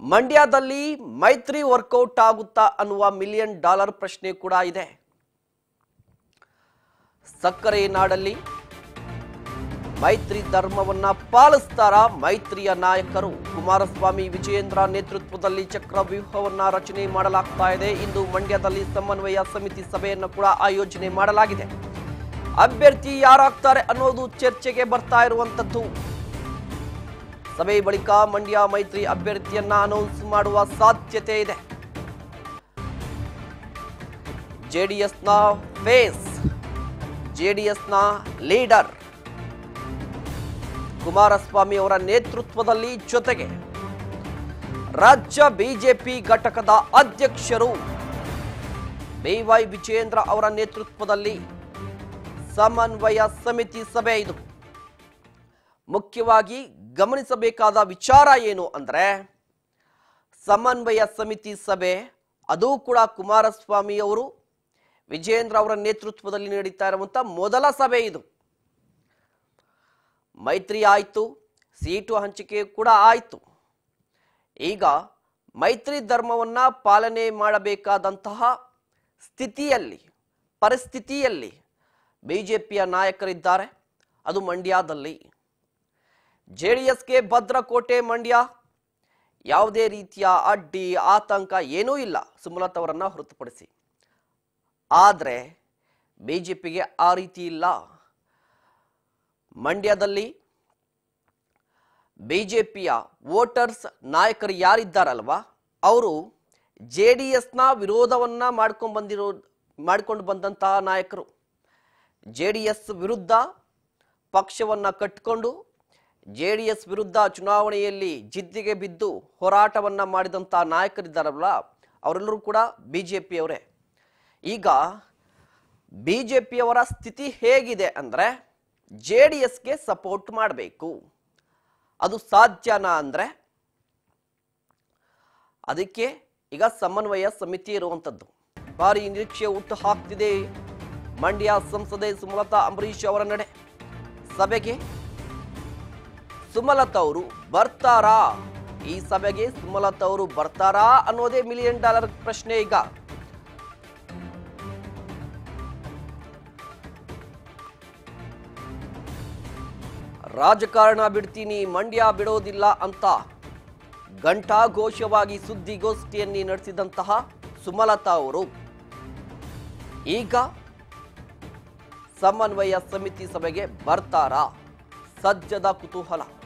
ಮಂಡ್ಯದಲ್ಲಿ ಮೈತ್ರಿ ವರ್ಕೌಟ್ ಆಗುತ್ತಾ ಅನ್ನುವ ಮಿಲಿಯನ್ ಡಾಲರ್ ಪ್ರಶ್ನೆ ಕೂಡ ಇದೆ ಸಕ್ಕರೆ ನಾಡಲ್ಲಿ ಮೈತ್ರಿ ಧರ್ಮವನ್ನ ಪಾಲಿಸ್ತಾರ ಮೈತ್ರಿಯ ನಾಯಕರು ಕುಮಾರಸ್ವಾಮಿ ವಿಜಯೇಂದ್ರ ನೇತೃತ್ವದಲ್ಲಿ ಚಕ್ರವ್ಯೂಹವನ್ನ ರಚನೆ ಮಾಡಲಾಗ್ತಾ ಇದೆ ಇಂದು ಮಂಡ್ಯದಲ್ಲಿ ಸಮನ್ವಯ ಸಮಿತಿ ಸಭೆಯನ್ನು ಕೂಡ ಆಯೋಜನೆ ಮಾಡಲಾಗಿದೆ ಅಭ್ಯರ್ಥಿ ಯಾರಾಗ್ತಾರೆ ಅನ್ನೋದು ಚರ್ಚೆಗೆ ಬರ್ತಾ ಇರುವಂತದ್ದು ಸಭೆ ಬಳಿಕ ಮಂಡ್ಯ ಮೈತ್ರಿ ಅಭ್ಯರ್ಥಿಯನ್ನ ಅನೌನ್ಸ್ ಮಾಡುವ ಸಾಧ್ಯತೆ ಇದೆ ಜೆಡಿಎಸ್ನ ಫೇಸ್ ಜೆಡಿಎಸ್ನ ಲೀಡರ್ ಕುಮಾರಸ್ವಾಮಿ ಅವರ ನೇತೃತ್ವದಲ್ಲಿ ಜೊತೆಗೆ ರಾಜ್ಯ ಬಿಜೆಪಿ ಘಟಕದ ಅಧ್ಯಕ್ಷರು ಬಿವೈ ವಿಜಯೇಂದ್ರ ಅವರ ನೇತೃತ್ವದಲ್ಲಿ ಸಮನ್ವಯ ಸಮಿತಿ ಸಭೆ ಇದು ಮುಖ್ಯವಾಗಿ ಗಮನಿಸಬೇಕಾದ ವಿಚಾರ ಏನು ಅಂದ್ರೆ ಸಮನ್ವಯ ಸಮಿತಿ ಸಭೆ ಅದು ಕೂಡ ಕುಮಾರಸ್ವಾಮಿ ಅವರು ವಿಜೇಂದ್ರ ಅವರ ನೇತೃತ್ವದಲ್ಲಿ ನಡೀತಾ ಇರುವಂತ ಮೊದಲ ಸಭೆ ಇದು ಮೈತ್ರಿ ಆಯಿತು ಸೀಟು ಹಂಚಿಕೆ ಕೂಡ ಆಯಿತು ಈಗ ಮೈತ್ರಿ ಧರ್ಮವನ್ನ ಪಾಲನೆ ಮಾಡಬೇಕಾದಂತಹ ಸ್ಥಿತಿಯಲ್ಲಿ ಪರಿಸ್ಥಿತಿಯಲ್ಲಿ ಬಿಜೆಪಿಯ ನಾಯಕರಿದ್ದಾರೆ ಅದು ಮಂಡ್ಯದಲ್ಲಿ ಜೆ ಡಿ ಎಸ್ಗೆ ಭದ್ರಕೋಟೆ ಮಂಡ್ಯ ಯಾವುದೇ ರೀತಿಯ ಅಡ್ಡಿ ಆತಂಕ ಏನೂ ಇಲ್ಲ ಸುಮಲತಾ ಅವರನ್ನ ಹೊರತುಪಡಿಸಿ ಆದರೆ ಬಿಜೆಪಿಗೆ ಆ ರೀತಿ ಇಲ್ಲ ಮಂಡ್ಯದಲ್ಲಿ ಬಿಜೆಪಿಯ ವೋಟರ್ಸ್ ನಾಯಕರು ಯಾರಿದ್ದಾರಲ್ವಾ ಅವರು ಜೆ ಡಿ ಎಸ್ನ ವಿರೋಧವನ್ನ ಮಾಡ್ಕೊಂಡು ಬಂದಿರೋ ಮಾಡ್ಕೊಂಡು ಬಂದಂತಹ ನಾಯಕರು ಜೆ ಡಿ ಎಸ್ ವಿರುದ್ಧ ಪಕ್ಷವನ್ನ ಕಟ್ಟಿಕೊಂಡು ಜೆ ಡಿ ಎಸ್ ವಿರುದ್ಧ ಚುನಾವಣೆಯಲ್ಲಿ ಜಿದ್ದಿಗೆ ಬಿದ್ದು ಹೋರಾಟವನ್ನ ಮಾಡಿದಂಥ ನಾಯಕರಿದ್ದಾರಲ್ಲ ಅವರೆಲ್ಲರೂ ಕೂಡ ಬಿ ಜೆ ಪಿಯವರೇ ಈಗ ಬಿ ಜೆ ಪಿಯವರ ಸ್ಥಿತಿ ಹೇಗಿದೆ ಅಂದರೆ ಜೆ ಡಿ ಎಸ್ಗೆ ಸಪೋರ್ಟ್ ಮಾಡಬೇಕು ಅದು ಸಾಧ್ಯನಾ ಅಂದರೆ ಅದಕ್ಕೆ ಈಗ ಸಮನ್ವಯ ಸಮಿತಿ ಇರುವಂಥದ್ದು ಭಾರಿ ನಿರೀಕ್ಷೆ ಹುಟ್ಟು ಹಾಕ್ತಿದೆ ಮಂಡ್ಯ ಸಂಸದೆ ಸುಮಲತಾ ಅಂಬರೀಶ್ ಅವರ ನಡೆ ಸಭೆಗೆ ಸುಮಲತಾ ಅವರು ಬರ್ತಾರಾ ಈ ಸಭೆಗೆ ಸುಮಲತಾ ಅವರು ಬರ್ತಾರಾ ಅನ್ನೋದೇ ಮಿಲಿಯನ್ ಡಾಲರ್ ಪ್ರಶ್ನೆ ಈಗ ರಾಜಕಾರಣ ಬಿಡ್ತೀನಿ ಮಂಡ್ಯ ಬಿಡೋದಿಲ್ಲ ಅಂತ ಘಂಟಾಘೋಷವಾಗಿ ಸುದ್ದಿಗೋಷ್ಠಿಯಲ್ಲಿ ನಡೆಸಿದಂತಹ ಸುಮಲತಾ ಅವರು ಈಗ ಸಮನ್ವಯ ಸಮಿತಿ ಸಭೆಗೆ ಬರ್ತಾರಾ ಸಜ್ಜದ ಕುತೂಹಲ